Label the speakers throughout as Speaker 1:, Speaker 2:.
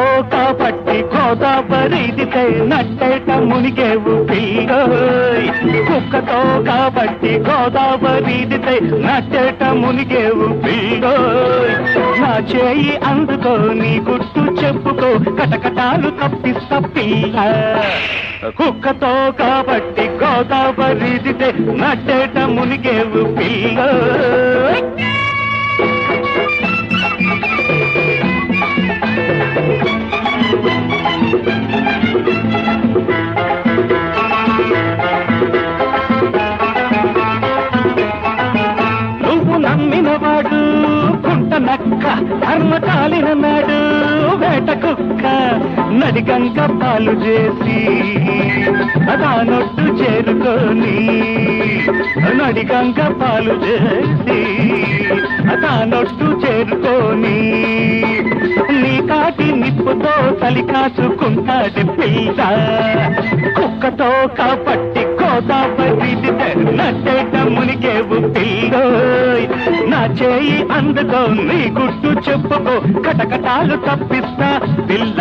Speaker 1: కాబట్టి గోదావరిదితే నట్టేట మునిగేవు పిల్లోయ్ కుక్కతో కాబట్టి గోదావరిదితే నట్టేట మునిగేవు పిల్లోయ్ నా చేయి అందుకో నీ గుట్టు చెప్పుకో కటకటాలు తప్పిస్తా పిల్ల కుక్కతో కాబట్టి గోదావరిదితే నట్టేట మునిగేవు పిల్లోయ్ నువ్వు నమ్మినవాడు కుంట నక్క కర్మ కాలినన్నాడు వేట కుక్క నడిగంక పాలు చేసి దానొట్టు చేరుకొని నడిగంక పాలు చేసి దానొట్టు చేరుకొని నీ కాటి నిప్పుతో చలి కాచుకుంటాడు పిల్ల కుక్కతో కాబట్టి గోదావరి నట్టేట మునిగేవు పిల్లోయ్ నా చేయి అందుకో నీ గుట్టు చెప్పుకో కటకటాలు తప్పిస్తా పిల్ల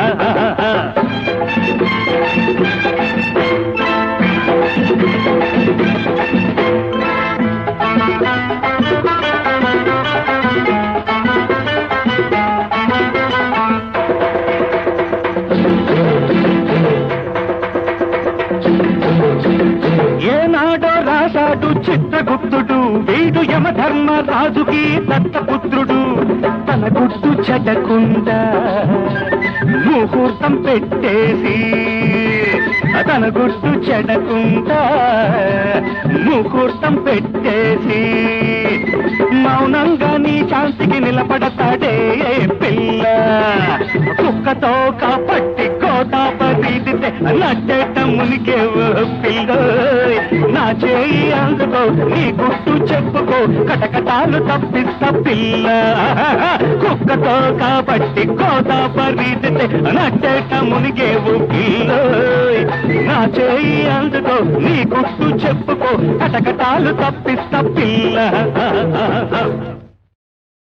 Speaker 1: ఏనాడో రాశాడు చిత్రగుప్తుడు వీడు యమధర్మ రాజుకి దత్తపుత్రుడు తన గుట్టు చెడకుండా ముహూర్తం పెట్టేసి తన గుట్టు చెడకుండా ముహూర్తం పెట్టేసి మౌనంగా నీ శాంతికి నిలబడతాడే పిల్ల కుక్కతో కాబట్టి గోదావరి నట్టేట మునిగేవు పిల్ల నా చేయి అందుకో నీ గుట్టు చెప్పుకో కటకటాలు తప్పిస్తా పిల్ల కుక్కతో కాబట్టి గోదావరి నట్టేట మునిగేవు పిల్ల నా చేయి అందుకో నీ గుట్టు చెప్పుకో కటకటాలు తప్పిస్తా పిల్ల